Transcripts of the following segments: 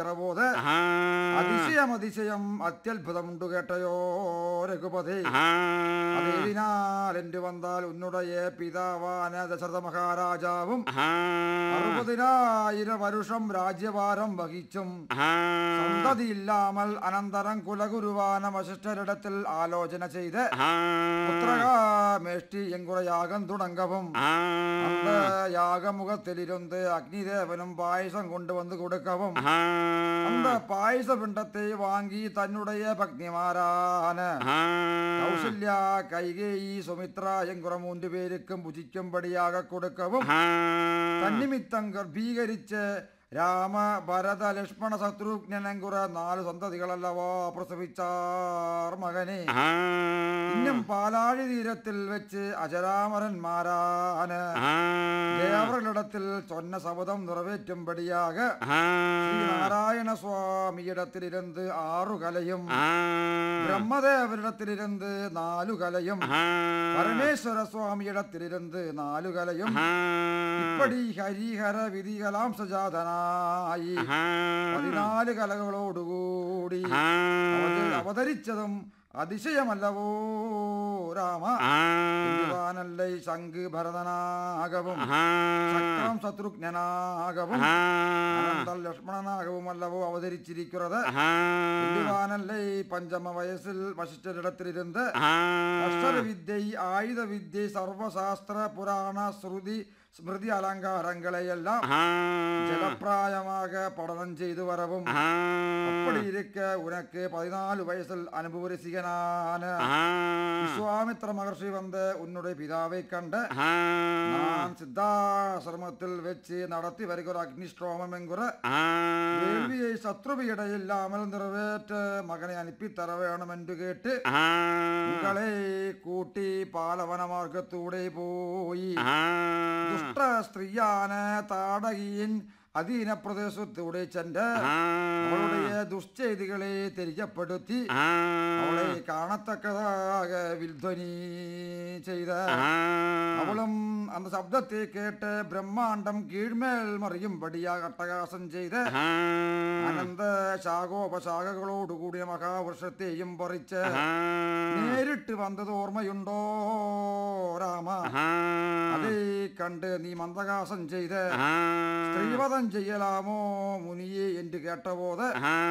റബോധ് അതിശയം അതിശയം അത്യത്ഭുതമുണ്ടു കേട്ടയോ രഘുപതി അതേതിനാൽ എന്റെ വന്നാൽ ഉന്നുടയ പിതാവാന ദശരഥ മഹാരാജാവും അറുപതിനായിരം വരുഷം രാജ്യഭാരം വഹിച്ചും സന്തതിയില്ലാമൽ അനന്തരം കുലഗുരുവാന വശിഷ്ഠരിടത്തിൽ ആലോചന ചെയ്ത് പുത്രകാമേഷ്ടി എങ്കുറയാകം തുടങ്ങവും അന്ന് യാഗമുഖത്തിലിരുന്ന് അഗ്നിദേവനും പായസം കൊണ്ടുവന്ന് കൊടുക്കവും അന്ത പായസപിണ്ടത്തെ വാങ്ങി തന്നുടയ ഭഗ്നിമാരാന് കൗസല്യ കൈകേയി സുമിത്ര എങ്കുറ മൂന്ന് പേരുക്കും ഭുജിക്കുംപടിയാക കൊടുക്കവും തന്നിമിത്തം ഗർഭീകരിച്ച് രാമ ഭരത ലക്ഷ്മണ ശത്രുഘ്നനെങ്കുറ നാല് സന്തതികളല്ലവോ പ്രസവിച്ചാർ മകനെ ഇന്നും പാലാഴി തീരത്തിൽ വെച്ച് അജരാമരന്മാരാന് ദേവറിടത്തിൽ ചൊന്ന ശബദം നിറവേറ്റുംപടിയാക ശ്രീനാരായണ സ്വാമിയിടത്തിലിരുന്ന് ആറു കലയും ബ്രഹ്മദേവരിടത്തിലിരുന്ന് നാലു കലയും പരമേശ്വര സ്വാമിയിടത്തിലിരുന്ന് നാലു കലയും ഇപ്പടി ഹരിഹര വിധികലാം സജാതനായി പതിനാല് കലകളോടുകൂടി അവത- അവതരിച്ചതും അതിശയമല്ലവോ രാമ എന്തുവാനല്ലേ ശംഖ് ഭരതനാകവും ചക്രം ശത്രുഘ്നാകവും അനന്തൽ ലക്ഷ്മണനാകവുമല്ലവോ അവതരിച്ചിരിക്കുന്നത് എന്തുവാനല്ലേ പഞ്ചമ വയസ്സിൽ വശിഷ്ഠരിടത്തിലിരുന്ന് അക്ഷരവിദ്യ ആയുധവിദ്യ സർവശാസ്ത്ര പുരാണ ശ്രുതി സ്മൃതി അലങ്കാരങ്ങളെയെല്ലാം ജലപ്രായമാക പഠനം ചെയ്തു വരവും அப்படி இருக்க உனக்கு பதினாலு வயசில் அனுபவரிசிகனான விஸ்வாமித்ர மகர்ஷி வந்த உன்னுடைய பிதாவை கண்ட நான் சித்தாசிரமத்தில் வச்சு நடத்தி வருகிற அக்னிஸ்ட்ரோமம் என்கிற கேள்வியை சத்ருவி இடையில்லாமல் நிறைவேற்ற மகனை அனுப்பி தர வேணும் என்று கேட்டு உங்களை கூட்டி பாலவன மார்க்கத்தூടെ പോയി ദുഷ്ട സ്ത്രീയാണ് താടകിയിൻ അധീന പ്രദേശത്തൂടെ ചെന്ന് അവളുടെ ദുശ്ചെയ്തികളെ തെരിയപ്പെടുത്തി അവളെ കാണത്തക്കതാക വിൽധ്വനി ചെയ്ത് അവളും അന്ന് ശബ്ദത്തെ കേട്ട് ബ്രഹ്മാണ്ടം കീഴ്മേൽ മറിയുംപടിയാ അട്ടഹാസം ചെയ്ത് അനന്ത ശാഖോപശാഖകളോടുകൂടിയ മഹാവൃക്ഷത്തെയും പറിച്ച് നേരിട്ട് വന്നത് ഓർമ്മയുണ്ടോ രാമ അതേ കണ്ട് നീ മന്ദഹാസം ചെയ്ത് സ്ത്രീവധം ചെയ്യലാമോ മുനിയെ എന്ന് കേട്ടപോത്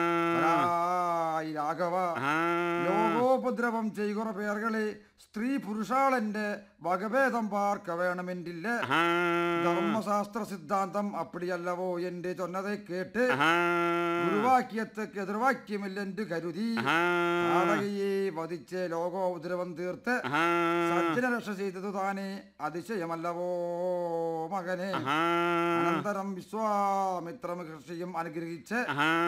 രാഘവ ലോകോപദ്രവം ചെയ്യുറ പേർകളെ സ്ത്രീ പുരുഷാളന്റെ വകഭേദം പാർക്ക വേണമെന്നില്ല ധർമ്മശാസ്ത്ര സിദ്ധാന്തം അപ്പടിയല്ലവോ എന്റെ ചൊന്നതെ കേട്ട് ഗുരുവാക്യത്തേക്ക് എതിർവാക്യമില്ലെന്ന് കരുതി നാടകയെ വധിച്ച് ലോകോപദ്രവം തീർത്ത് സജ്ജന രക്ഷ ചെയ്തതു താനെ അതിശയമല്ലവോ മകനെ അനന്തരം വിശ്വാമിത്ര മഹർഷിയും അനുഗ്രഹിച്ച്